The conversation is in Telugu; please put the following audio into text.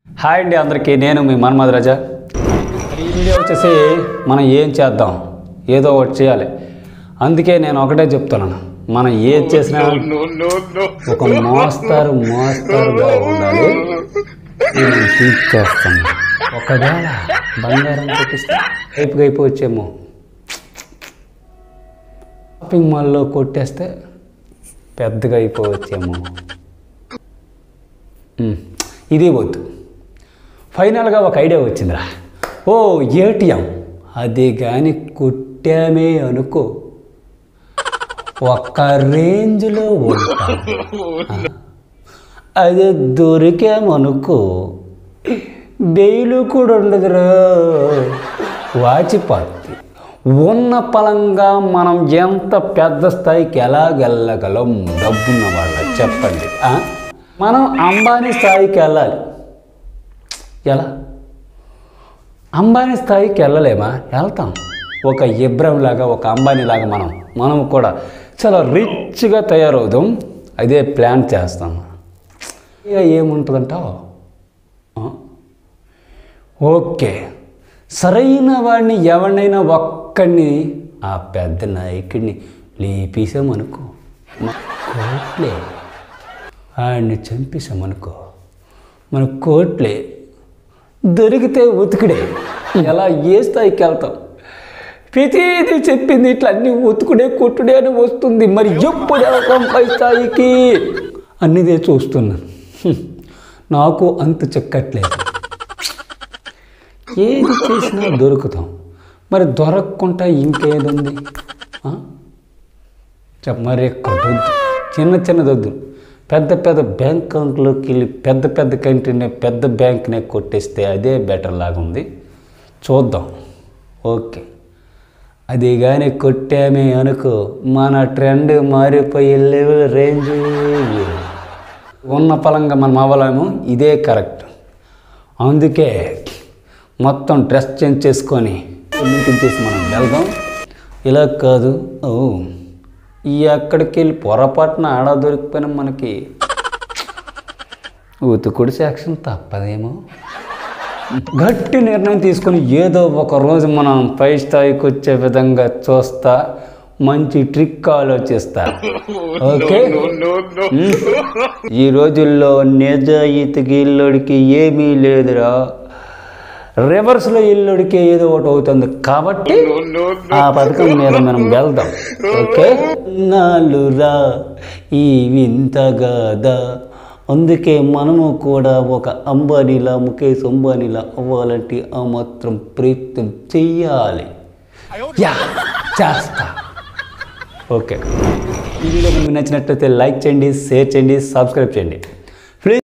హాయ్ అండి అందరికీ నేను మీ మన్మధ్ రాజా ఈ వీడియో వచ్చేసి మనం ఏం చేద్దాం ఏదో ఒకటి చేయాలి అందుకే నేను ఒకటే చెప్తున్నాను మనం ఏది చేసినా ఒక మోస్తారు మోస్తారుగా ఉండాలి ఇది నేను టీచ్ చేస్తాను ఒకవేళ బంగారం కొట్టిస్తే అయిపోయి అయిపోవచ్చేమో షాపింగ్ మాల్లో కొట్టేస్తే పెద్దగా అయిపోవచ్చేమో ఉమ్, ఇది వద్దు ఫైనల్గా ఒక ఐడియా వచ్చిందిరా ఓ ఏటీఎం అది కానీ కుట్టామే అనుకో ఒక్క రేంజ్లో ఉంటాం అది దొరికామనుకో బెయిలు కూడా ఉండదురా వాచిపోద్ది ఉన్న పలంగా మనం ఎంత పెద్ద స్థాయికి ఎలాగెళ్ళగలం డబ్బున్న వాళ్ళ చెప్పండి ఆ? మనం అంబానీ స్థాయికి వెళ్ళాలి ఎలా అంబానీ స్థాయికి వెళ్ళలేమా వెళ్తాం ఒక ఇబ్రహం లాగా ఒక అంబానీ లాగా మనం మనం కూడా చాలా రిచ్గా తయారవుదాం అదే ప్లాన్ చేస్తాం ఇక ఏముంటుందంటావు ఆ? ఓకే సరైన వాడిని ఎవరినైనా ఒక్కడిని ఆ పెద్ద నాయకుడిని లేపేసామనుకో మన కోట్లే ఆయన్ని చంపేసామనుకో మన కోట్లే దొరికితే ఉతుకుడే ఎలా ఏ స్థాయికి వెళ్తాం ప్రతిదీ చెప్పింది ఇట్లా అన్ని ఉతుకుడే కొట్టుడే అని వస్తుంది మరి ఎప్పుడు వెళ్తాం పై స్థాయికి అన్నిదే చూస్తున్నాను హ్మ్. నాకు అంత చెక్కట్లేదు ఏది చేసినా దొరుకుతాం మరి దొరకకుండా ఇంకేదుంది ఆ? చెప్ప మరి ఎక్కడొద్దు చిన్న చిన్నదొద్దు పెద్ద పెద్ద బ్యాంక్ అకౌంట్లోకి వెళ్ళి పెద్ద పెద్ద కంట్రీనే పెద్ద బ్యాంక్నే కొట్టేస్తే అదే బెటర్ లాగా ఉంది చూద్దాం ఓకే అది కానీ కొట్టామే అనుకో మన ట్రెండ్ మారిపోయే లెవెల్ రేంజ్ ఉన్న పలంగా మనం అవ్వలేము ఇదే కరెక్ట్ అందుకే మొత్తం డ్రెస్ చేంజ్ చేసుకొని మీటింగ్ చేసి మనం వెళ్దాం ఇలా కాదు ఓ ఈ అక్కడికి వెళ్ళి పొరపాటున ఆడ దొరికిపోయినా మనకి ఉతుకుడు సెక్షన్ తప్పదేమో గట్టి నిర్ణయం తీసుకొని ఏదో ఒక రోజు మనం పై స్థాయికి వచ్చే విధంగా చూస్తా మంచి ట్రిక్ ఆలోచిస్తా ఓకే ఉమ్. ఈ రోజుల్లో నిజాయితీకి ఇల్లుడికి ఏమీ లేదురా రివర్స్లో ఇల్లుడికి ఏదో ఒకటి అవుతుంది కాబట్టి ఆ పథకం మీద మనం వెళ్దాం ఓకే నాలురా ఈ వింతగాదా అందుకే మనము కూడా ఒక అంబానీలా ముఖేష్ అంబానీలా అవ్వాలంటే ఆ మాత్రం ప్రయత్నం చెయ్యాలి యా చేస్తా ఓకే ఈ వీడియో మీకు నచ్చినట్లయితే లైక్ చేయండి షేర్ చేయండి సబ్స్క్రైబ్ చేయండి